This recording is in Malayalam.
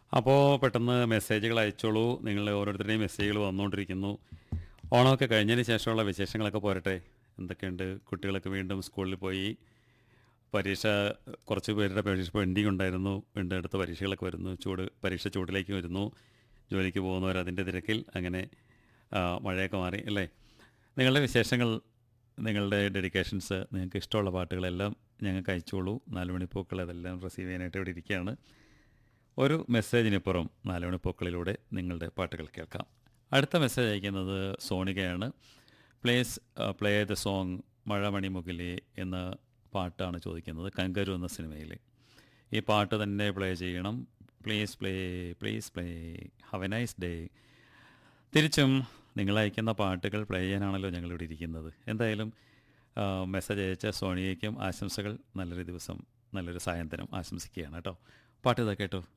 അപ്പോൾ പെട്ടെന്ന് മെസ്സേജുകൾ അയച്ചോളൂ നിങ്ങൾ ഓരോരുത്തരുടെയും മെസ്സേജുകൾ വന്നുകൊണ്ടിരിക്കുന്നു ഓണമൊക്കെ കഴിഞ്ഞതിന് ശേഷമുള്ള വിശേഷങ്ങളൊക്കെ പോരട്ടെ എന്തൊക്കെയുണ്ട് കുട്ടികളൊക്കെ വീണ്ടും സ്കൂളിൽ പോയി പരീക്ഷ കുറച്ച് പേരുടെ പരീക്ഷ പെൻഡിങ് ഉണ്ടായിരുന്നു വീണ്ടും അടുത്ത പരീക്ഷകളൊക്കെ വരുന്നു ചൂട് പരീക്ഷ ചൂടിലേക്ക് വരുന്നു ജോലിക്ക് പോകുന്നവർ അതിൻ്റെ തിരക്കിൽ അങ്ങനെ ആ, മഴയൊക്കെ മാറി അല്ലേ നിങ്ങളുടെ വിശേഷങ്ങൾ നിങ്ങളുടെ ഡെഡിക്കേഷൻസ് നിങ്ങൾക്ക് ഇഷ്ടമുള്ള പാട്ടുകളെല്ലാം ഞങ്ങൾക്ക് അയച്ചോളൂ നാല് മണിപ്പൂക്കൾ അതെല്ലാം റിസീവ് ചെയ്യാനായിട്ട് ഇവിടെ ഇരിക്കുകയാണ് ഒരു മെസ്സേജിനിപ്പുറം നാല് മണിപ്പൂക്കളിലൂടെ നിങ്ങളുടെ പാട്ടുകൾ കേൾക്കാം അടുത്ത മെസ്സേജ് അയക്കുന്നത് സോണികയാണ് പ്ലേസ് പ്ലേ ദ സോങ് മഴമണി മുകിലേ എന്ന പാട്ടാണ് ചോദിക്കുന്നത് കങ്കരു എന്ന സിനിമയിലെ ഈ പാട്ട് തന്നെ പ്ലേ ചെയ്യണം please play please play have a nice day തിരിച്ചും നിങ്ങൾ അയക്കുന്ന പാട്ടുകൾ പ്ലേ ചെയ്യാനാണല്ലോ ഞങ്ങളിവിടെ ഇരിക്കുന്നത് എന്തായാലും ആ, മെസ്സേജ് അയച്ച സോണിയയ്ക്കും ആശംസകൾ നല്ലൊരു ദിവസം നല്ലൊരു സായന്തനം ആശംസിക്കുകയാണ് കേട്ടോ പാട്ട് ഇതാ കേട്ടോ